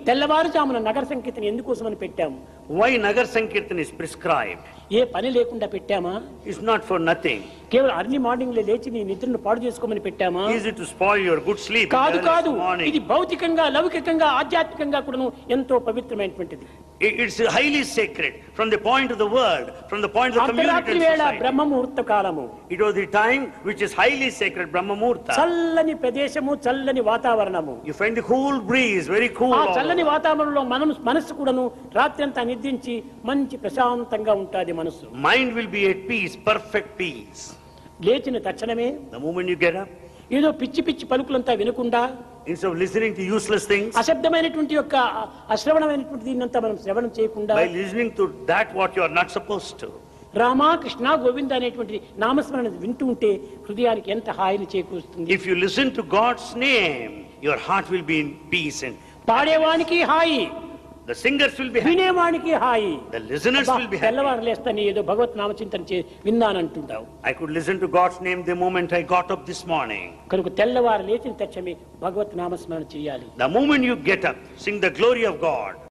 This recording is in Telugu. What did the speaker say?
తెల్లవారుజామున నగర సంకీర్తన ఎందుకోసమని పెట్టాము Why Nagar Sankirtan is prescribed? ఏ పని లేకుండా పెట్టామా It's not for nothing. కేవలం అర్లీ మార్నింగ్ లో లేచి నీ నిద్రను పాడు చేసుకోమని పెట్టామా Is it to spoil your good sleep in the కాదు early కాదు morning? ఇది భౌతికంగా లౌకికంగా ఆధ్యాత్మికంగా కూడాను ఎంతో పవిత్రమైనటువంటిది I- It's highly sacred from the point of the world, from the point of the community అర్ధరాత్రి and వేళ society. బ్రహ్మ ముహూర్త కాలము It was the time which is highly sacred, Brahma Muhurta. చల్లని ప్రదేశము చల్లని వాతావరణము You find the cool breeze, very cool. ఆ all చల్లని over. వాతావరణంలో మనం మనస్సు కూడాను రాత్రి అంతా నిద్రించి మంచి ప్రశాంతంగా ఉంటుంది మనస్సు Mind will be at peace, perfect peace. లేచిన తక్షణమే The moment you get up, ఏదో పిచ్చి పిచ్చి పలుకులంతా వినకుండా instead of listening to useless things, అశబ్దమైనటువంటి యొక్క అశ్రవణమైనటువంటి దీన్నంతా మనం శ్రవణం చేయకుండా by listening to that what you are not supposed to, Rama Krishna Govinda అనేటువంటి నామస్మరణ వింటూ ఉంటే హృదయానికి ఎంత హాయిని చేకూరుస్తుంది if you listen to God's name, your heart will be in peace and పాడేవానికి hi the singers will be happy, వినేవానికి hi the listeners will be happy. తెల్లవారు లేస్తాను ఏదో భగవత్ నామచింతన చే విన్నానంటుంటావు I could listen to God's name the moment I got up this morning. కనుక తెల్లవారు లేచిన తక్షణమే భగవత్ నామస్మరణ చేయాలి The moment you get up, sing the glory of God.